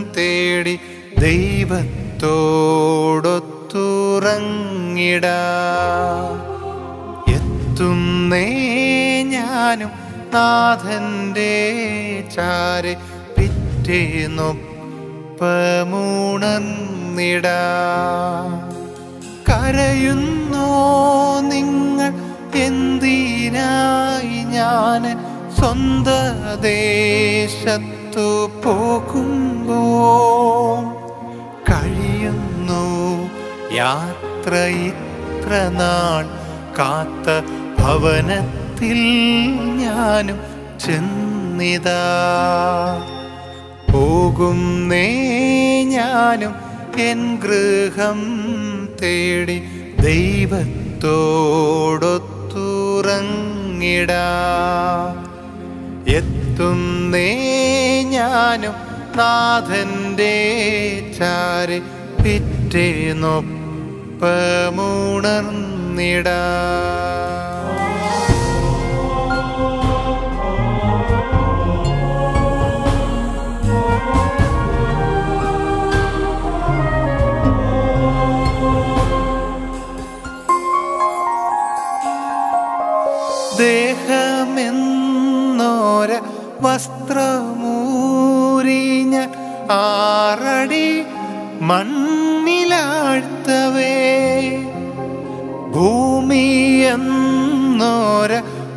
തേടി ദൈവത്തോടൊത്തുറങ്ങിടാ എത്തുന്നേ ഞാനും നാഥന്റെ ചാരെ പിറ്റേന്നൊപ്പമുണർന്നിടാ കരയുന്നോ നിങ്ങൾ എന്തിനായി ഞാൻ സ്വന്ത ദേശത്തു പോകുമ്പോ കഴിയുന്നു യാത്ര ഇത്ര നാൾ കാത്ത ഭവനത്തിൽ ഞാനും ചെന്നിതാ പോകുന്നേ ഞാനും എൻ ഗൃഹം തേടി ദൈവത്തോടൊത്തുറങ്ങിടാ എത്തുന്നേ ഞാനും നാഥന്റെ ചാരി പിറ്റേന്നൊപ്പമുണർന്നിടാ ദേഹമെന്നോര വസ്ത്രമൂരിഞ്ഞ ആറടി മണ്ണിലാഴ്ത്തവേ ഭൂമി എന്നോര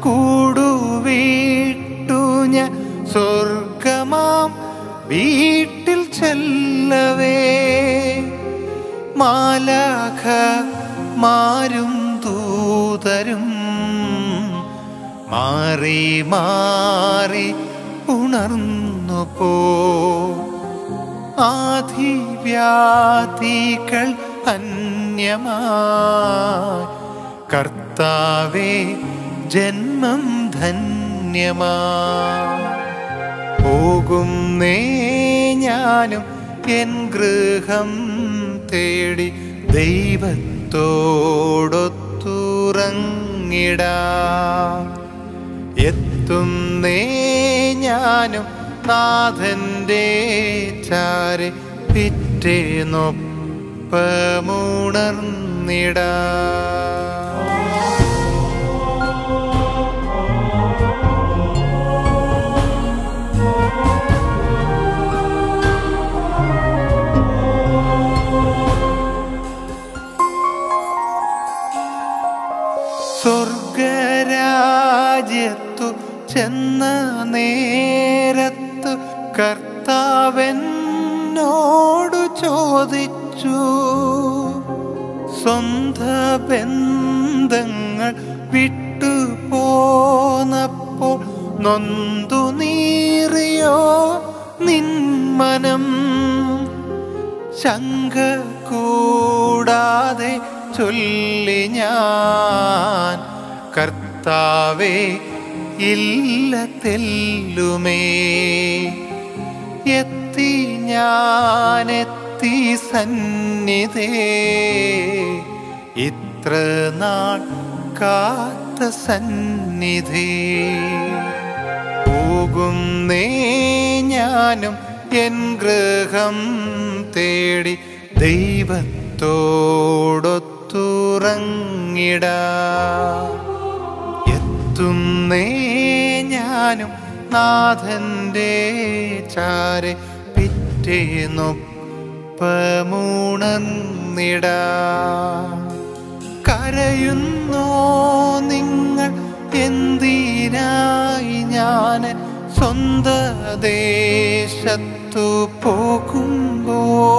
കൂടുവീട്ടുഞ്ഞ സ്വർഗമാം വീട്ടിൽ ചെല്ലവേ മാലാഖ മാരും ദൂതരും മാറി മാറി ഉണർന്നു പോ ആധിവ്യാധികൾ അന്യമായി കർത്താവേ ജന്മം ധന്യമാ പോകുന്നേ ഞാനും എൻ ഗൃഹം തേടി ദൈവത്തോടൊത്തുറങ്ങിടാ എത്തുന്നേ ഞാനും നാഥന്റെ ചാരി പിറ്റേന്നൊപ്പമുണർന്നിടാ സ്വർഗരാജ്യത്തു ചെന്ന നേരത്തു കർത്താവെന്നോടു ചോദിച്ചു സ്വന്ത ബന്ധങ്ങൾ വിട്ടു പോന്നപ്പോൾ നൊന്തു നീറിയോ നിന്മനം ശങ്ക കൂടാതെ ചൊല്ലി ഞാൻ കർത്താവേ ഇല്ല തെല്ലുമേ എത്തി ഞാനെത്തി സന്നിധേ ഇത്ര നാൾ കാത്ത സന്നിധി പോകുന്നേ ഞാനും എൻ ഗൃഹം തേടി ദൈവത്തോടൊത്തുറങ്ങിടാ എത്തുന്നേ ഞാനും നാഥന്റെ ചാരെ പിറ്റേന്നൊപ്പമുണർന്നിടാ കരയുന്നോ നിങ്ങൾ എന്തിനായി ഞാൻ സ്വന്ത ദേശത്തു പോകുമ്പോ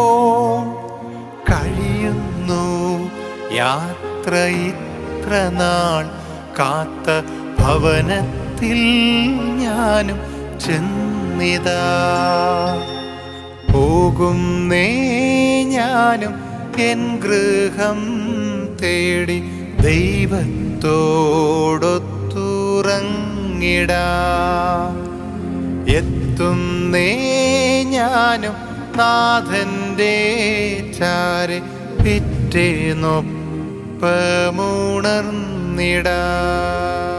കഴിയുന്നു യാത്ര ഇത്ര നാൾ കാത്ത ഭവനത്തിൽ ഞാനും ചെന്നിതാ പോകുന്നേ ഞാനും എൻ ഗൃഹം തേടി ദൈവത്തോടൊത്തുറങ്ങിടാ എത്തുന്നേ ഞാനും നാഥന്റെ ചാരി പിറ്റേന്നൊപ്പമുണർന്നിടാ